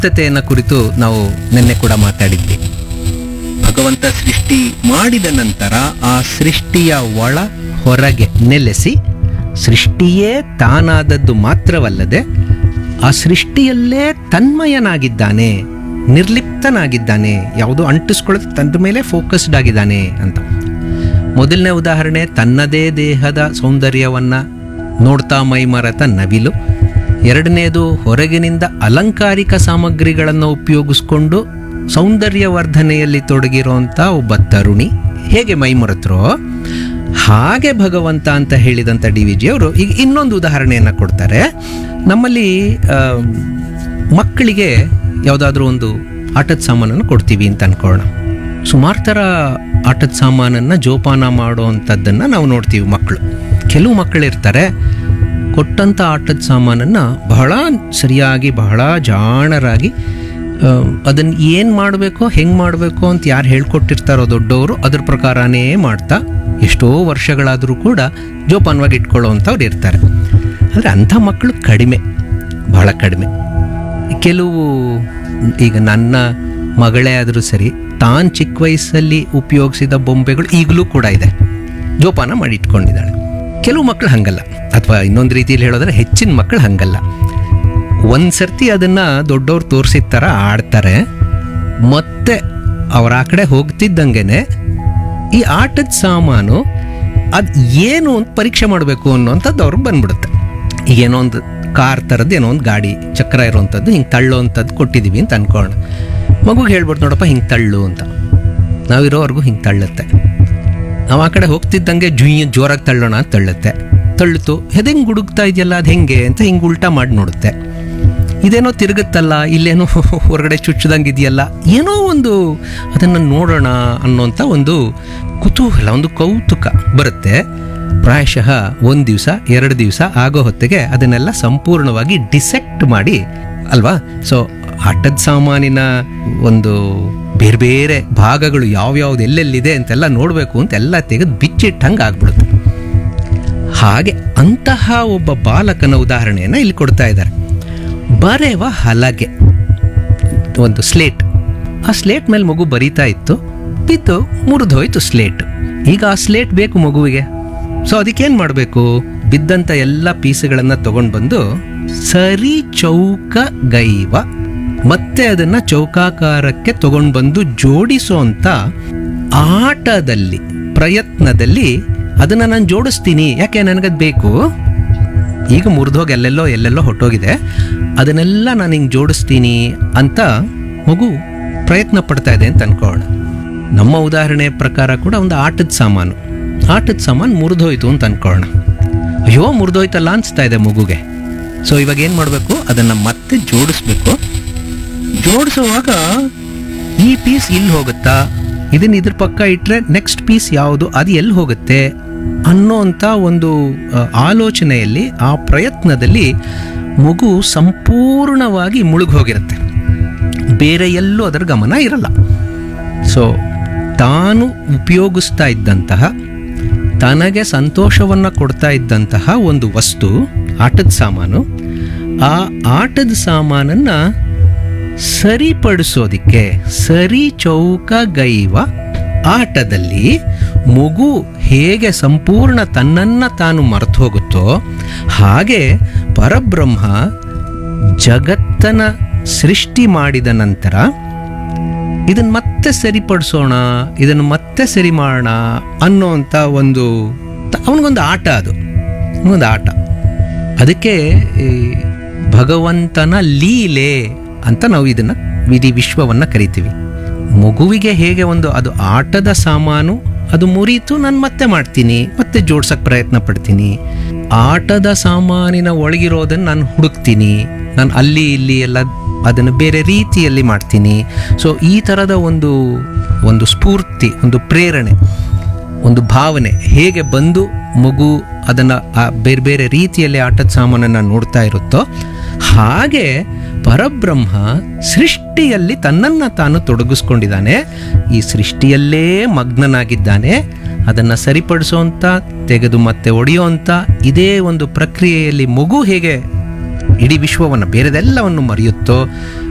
ನಿರ್ಲಿಪ್ತತೆಯನ್ನು ಕುರಿತು ನಾವು ನಿನ್ನೆ ಕೂಡ ಮಾತಾಡಿದ್ವಿ ಭಗವಂತ ಸೃಷ್ಟಿ ಮಾಡಿದ ನಂತರ ಆ ಸೃಷ್ಟಿಯ ಒಳ ಹೊರಗೆ ನೆಲೆಸಿ ಸೃಷ್ಟಿಯೇ ತಾನಾದದ್ದು ಮಾತ್ರವಲ್ಲದೆ ಆ ಸೃಷ್ಟಿಯಲ್ಲೇ ತನ್ಮಯನಾಗಿದ್ದಾನೆ ನಿರ್ಲಿಪ್ತನಾಗಿದ್ದಾನೆ ಯಾವುದೋ ಅಂಟಿಸ್ಕೊಳ್ಳೋದು ತನ್ನ ಮೇಲೆ ಫೋಕಸ್ಡ್ ಆಗಿದ್ದಾನೆ ಅಂತ ಮೊದಲನೇ ಉದಾಹರಣೆ ತನ್ನದೇ ದೇಹದ ಸೌಂದರ್ಯವನ್ನ ನೋಡ್ತಾ ಮೈಮರೆತ ನವಿಲು ಎರಡನೇದು ಹೊರಗಿನಿಂದ ಅಲಂಕಾರಿಕ ಸಾಮಗ್ರಿಗಳನ್ನು ಉಪಯೋಗಿಸ್ಕೊಂಡು ಸೌಂದರ್ಯವರ್ಧನೆಯಲ್ಲಿ ತೊಡಗಿರುವಂಥ ಒಬ್ಬ ತರುಣಿ ಹೇಗೆ ಮೈಮರೆತರೋ ಹಾಗೆ ಭಗವಂತ ಅಂತ ಹೇಳಿದಂಥ ಡಿ ವಿ ಜಿ ಅವರು ಈಗ ಇನ್ನೊಂದು ಉದಾಹರಣೆಯನ್ನು ಕೊಡ್ತಾರೆ ನಮ್ಮಲ್ಲಿ ಆ, ಮಕ್ಕಳಿಗೆ ಯಾವುದಾದ್ರೂ ಒಂದು ಆಟದ ಸಾಮಾನನ್ನು ಕೊಡ್ತೀವಿ ಅಂತ ಅನ್ಕೊಳ್ಳೋಣ ಸುಮಾರು ಥರ ಆಟದ ಸಾಮಾನನ್ನು ಜೋಪಾನ ಮಾಡುವಂಥದ್ದನ್ನು ನಾವು ನೋಡ್ತೀವಿ ಮಕ್ಕಳು ಕೆಲವು ಮಕ್ಕಳು ಇರ್ತಾರೆ ಕೊಟ್ಟಂಥ ಆಟದ ಸಾಮಾನನ್ನು ಬಹಳ ಸರಿಯಾಗಿ ಬಹಳ ಜಾಣರಾಗಿ ಅದನ್ನು ಏನು ಮಾಡಬೇಕೋ ಹೆಂಗೆ ಮಾಡಬೇಕು ಅಂತ ಯಾರು ಹೇಳ್ಕೊಟ್ಟಿರ್ತಾರೋ ದೊಡ್ಡವರು ಅದ್ರ ಪ್ರಕಾರನೇ ಮಾಡ್ತಾ ಎಷ್ಟೋ ವರ್ಷಗಳಾದರೂ ಕೂಡ ಜೋಪಾನವಾಗಿ ಇಟ್ಕೊಳ್ಳೋವಂಥವ್ರು ಇರ್ತಾರೆ ಅಂದರೆ ಅಂಥ ಮಕ್ಕಳು ಕಡಿಮೆ ಬಹಳ ಕಡಿಮೆ ಕೆಲವು ಈಗ ನನ್ನ ಮಗಳೇ ಆದರೂ ಸರಿ ತಾನು ಚಿಕ್ಕ ವಯಸ್ಸಲ್ಲಿ ಉಪಯೋಗಿಸಿದ ಬೊಂಬೆಗಳು ಈಗಲೂ ಕೂಡ ಇದೆ ಜೋಪಾನ ಮಾಡಿ ಇಟ್ಕೊಂಡಿದ್ದಾಳೆ ಕೆಲವು ಮಕ್ಕಳು ಹಂಗಲ್ಲ ಅಥವಾ ಇನ್ನೊಂದು ರೀತಿಯಲ್ಲಿ ಹೇಳೋದ್ರೆ ಹೆಚ್ಚಿನ ಮಕ್ಕಳು ಹಂಗಲ್ಲ ಒಂದು ಸರ್ತಿ ಅದನ್ನು ದೊಡ್ಡವ್ರು ತೋರಿಸಿದ ಥರ ಆಡ್ತಾರೆ ಮತ್ತೆ ಅವ್ರ ಆ ಕಡೆ ಹೋಗ್ತಿದ್ದಂಗೆನೆ ಈ ಆಟದ ಸಾಮಾನು ಅದು ಏನು ಅಂತ ಪರೀಕ್ಷೆ ಮಾಡಬೇಕು ಅನ್ನೋಂಥದ್ದು ಅವ್ರಿಗೆ ಬಂದ್ಬಿಡುತ್ತೆ ಈಗ ಏನೋ ಒಂದು ಕಾರ್ ಥರದ್ದು ಏನೋ ಒಂದು ಗಾಡಿ ಚಕ್ರ ಇರೋವಂಥದ್ದು ಹಿಂಗೆ ತಳ್ಳೋವಂಥದ್ದು ಕೊಟ್ಟಿದ್ದೀವಿ ಅಂತ ಅನ್ಕೊಳ್ಳೋಣ ಮಗುಗೆ ಹೇಳ್ಬಿಡ್ತು ನೋಡಪ್ಪ ಹಿಂಗೆ ತಳ್ಳು ಅಂತ ನಾವಿರೋವರೆಗೂ ಹಿಂಗೆ ತಳ್ಳುತ್ತೆ ನಾವು ಆ ಕಡೆ ಹೋಗ್ತಿದ್ದಂಗೆ ಜುಯ್ಯ ಜೋರಾಗಿ ತಳ್ಳೋಣ ಅಂತ ತಳ್ಳುತ್ತೆ ತಳ್ಳುತ್ತು ಹೆದೆಂಗೆ ಗುಡುಗ್ತಾ ಇದೆಯಲ್ಲ ಅದು ಹೆಂಗೆ ಅಂತ ಹಿಂಗೆ ಉಲ್ಟಾ ಮಾಡಿ ನೋಡುತ್ತೆ ಇದೇನೋ ತಿರುಗುತ್ತಲ್ಲ ಇಲ್ಲೇನೋ ಹೊರಗಡೆ ಚುಚ್ಚದಂಗೆ ಇದೆಯಲ್ಲ ಏನೋ ಒಂದು ಅದನ್ನು ನೋಡೋಣ ಅನ್ನೋಂಥ ಒಂದು ಕುತೂಹಲ ಒಂದು ಕೌತುಕ ಬರುತ್ತೆ ಪ್ರಾಯಶಃ ಒಂದು ದಿವಸ ಎರಡು ದಿವಸ ಆಗೋ ಹೊತ್ತಿಗೆ ಅದನ್ನೆಲ್ಲ ಸಂಪೂರ್ಣವಾಗಿ ಡಿಸೆಕ್ಟ್ ಮಾಡಿ ಅಲ್ವಾ ಸೊ ಆಟದ ಸಾಮಾನಿನ ಒಂದು ಬೇರೆ ಬೇರೆ ಭಾಗಗಳು ಯಾವ್ಯಾವ್ದು ಎಲ್ಲೆಲ್ಲಿದೆ ಅಂತೆಲ್ಲ ನೋಡಬೇಕು ಅಂತ ಎಲ್ಲ ತೆಗೆದು ಬಿಚ್ಚಿಟ್ಟಂಗೆ ಆಗ್ಬಿಡುತ್ತೆ ಹಾಗೆ ಅಂತಹ ಒಬ್ಬ ಬಾಲಕನ ಉದಾಹರಣೆಯನ್ನು ಇಲ್ಲಿ ಕೊಡ್ತಾ ಇದ್ದಾರೆ ಬರೆವ ಹಲಗೆ ಒಂದು ಸ್ಲೇಟ್ ಆ ಸ್ಲೇಟ್ ಮೇಲೆ ಮಗು ಬರೀತಾ ಇತ್ತು ಬಿದ್ದು ಮುರಿದೋಯ್ತು ಸ್ಲೇಟ್ ಈಗ ಆ ಸ್ಲೇಟ್ ಬೇಕು ಮಗುವಿಗೆ ಸೊ ಅದಕ್ಕೇನು ಮಾಡಬೇಕು ಬಿದ್ದಂಥ ಎಲ್ಲ ಪೀಸ್ಗಳನ್ನು ತಗೊಂಡು ಬಂದು ಸರಿ ಚೌಕ ಗೈವ ಮತ್ತೆ ಅದನ್ನ ಚೌಕಾಕಾರಕ್ಕೆ ತಗೊಂಡು ಬಂದು ಜೋಡಿಸೋಂಥ ಆಟದಲ್ಲಿ ಪ್ರಯತ್ನದಲ್ಲಿ ಅದನ್ನ ನಾನು ಜೋಡಿಸ್ತೀನಿ ಯಾಕೆ ನನಗದು ಬೇಕು ಈಗ ಮುರಿದೋಗಿ ಎಲ್ಲೆಲ್ಲೋ ಎಲ್ಲೆಲ್ಲೋ ಹೊಟ್ಟೋಗಿದೆ ಅದನ್ನೆಲ್ಲ ನಾನು ಹಿಂಗೆ ಜೋಡಿಸ್ತೀನಿ ಅಂತ ಮಗು ಪ್ರಯತ್ನ ಪಡ್ತಾ ಇದೆ ಅಂತ ಅನ್ಕೊಳ್ಳೋಣ ನಮ್ಮ ಉದಾಹರಣೆ ಪ್ರಕಾರ ಕೂಡ ಒಂದು ಆಟದ ಸಾಮಾನು ಆಟದ ಸಾಮಾನು ಮುರಿದೋಯ್ತು ಅಂತ ಅನ್ಕೊಳ್ಳೋಣ ಅಯ್ಯೋ ಮುರಿದೋಯ್ತಲ್ಲ ಅನಿಸ್ತಾ ಇದೆ ಮಗುಗೆ ಸೊ ಇವಾಗ ಏನು ಮಾಡಬೇಕು ಅದನ್ನು ಮತ್ತೆ ಜೋಡಿಸ್ಬೇಕು ಜೋಡಿಸುವಾಗ ಈ ಪೀಸ್ ಇಲ್ಲಿ ಹೋಗುತ್ತಾ ಇದನ್ನ ಇದ್ರ ಪಕ್ಕ ಇಟ್ಟರೆ ನೆಕ್ಸ್ಟ್ ಪೀಸ್ ಯಾವುದು ಅದು ಎಲ್ಲಿ ಹೋಗುತ್ತೆ ಅನ್ನೋಂಥ ಒಂದು ಆ, ಆಲೋಚನೆಯಲ್ಲಿ ಆ ಪ್ರಯತ್ನದಲ್ಲಿ ಮಗು ಸಂಪೂರ್ಣವಾಗಿ ಮುಳುಗೋಗಿರುತ್ತೆ ಬೇರೆ ಎಲ್ಲೂ ಅದರ ಗಮನ ಇರಲ್ಲ ಸೊ ತಾನು ಉಪಯೋಗಿಸ್ತಾ ಇದ್ದಂತಹ ತನಗೆ ಸಂತೋಷವನ್ನು ಕೊಡ್ತಾ ಇದ್ದಂತಹ ಒಂದು ವಸ್ತು ಆಟದ ಸಾಮಾನು ಆ ಆಟದ ಸಾಮಾನನ್ನು ಸರಿಪಡಿಸೋದಿಕ್ಕೆ ಸರಿ ಚೌಕಗೈವ ಆಟದಲ್ಲಿ ಮಗು ಹೇಗೆ ಸಂಪೂರ್ಣ ತನ್ನನ್ನು ತಾನು ಮರೆತು ಹೋಗುತ್ತೋ ಹಾಗೆ ಪರಬ್ರಹ್ಮ ಜಗತ್ತನ ಸೃಷ್ಟಿ ಮಾಡಿದ ನಂತರ ಇದನ್ನ ಮತ್ತೆ ಸರಿಪಡಿಸೋಣ ಇದನ್ನು ಮತ್ತೆ ಸರಿ ಮಾಡೋಣ ಅನ್ನೋಂಥ ಒಂದು ಅವನಿಗೊಂದು ಆಟ ಅದು ಒಂದು ಆಟ ಅದಕ್ಕೆ ಈ ಭಗವಂತನ ಲೀಲೆ ಅಂತ ನಾವು ಇದನ್ನ ಇಡೀ ವಿಶ್ವವನ್ನ ಕರಿತೀವಿ ಮಗುವಿಗೆ ಹೇಗೆ ಒಂದು ಅದು ಆಟದ ಸಾಮಾನು ಅದು ಮುರಿತು ನಾನು ಮತ್ತೆ ಮಾಡ್ತೀನಿ ಮತ್ತೆ ಜೋಡ್ಸಕ್ ಪ್ರಯತ್ನ ಪಡ್ತೀನಿ ಆಟದ ಸಾಮಾನಿನ ಒಳಗಿರೋದನ್ನು ನಾನು ಹುಡುಕ್ತೀನಿ ನಾನು ಅಲ್ಲಿ ಇಲ್ಲಿ ಎಲ್ಲ ಅದನ್ನು ಬೇರೆ ರೀತಿಯಲ್ಲಿ ಮಾಡ್ತೀನಿ ಸೊ ಈ ಥರದ ಒಂದು ಒಂದು ಸ್ಫೂರ್ತಿ ಒಂದು ಪ್ರೇರಣೆ ಒಂದು ಭಾವನೆ ಹೇಗೆ ಬಂದು ಮಗು ಅದನ್ನು ಆ ಬೇರೆ ಬೇರೆ ರೀತಿಯಲ್ಲಿ ಆಟದ ಸಾಮಾನನ್ನು ನೋಡ್ತಾ ಇರುತ್ತೋ ಹಾಗೆ ಪರಬ್ರಹ್ಮ ಸೃಷ್ಟಿಯಲ್ಲಿ ತನ್ನನ್ನು ತಾನು ತೊಡಗಿಸ್ಕೊಂಡಿದ್ದಾನೆ ಈ ಸೃಷ್ಟಿಯಲ್ಲೇ ಮಗ್ನನಾಗಿದ್ದಾನೆ ಅದನ್ನು ಸರಿಪಡಿಸೋಂಥ ತೆಗೆದು ಮತ್ತೆ ಒಡೆಯೋಂಥ ಇದೇ ಒಂದು ಪ್ರಕ್ರಿಯೆಯಲ್ಲಿ ಮಗು ಹೇಗೆ ಇಡೀ ವಿಶ್ವವನ್ನು ಬೇರೆದೆಲ್ಲವನ್ನು ಮರೆಯುತ್ತೋ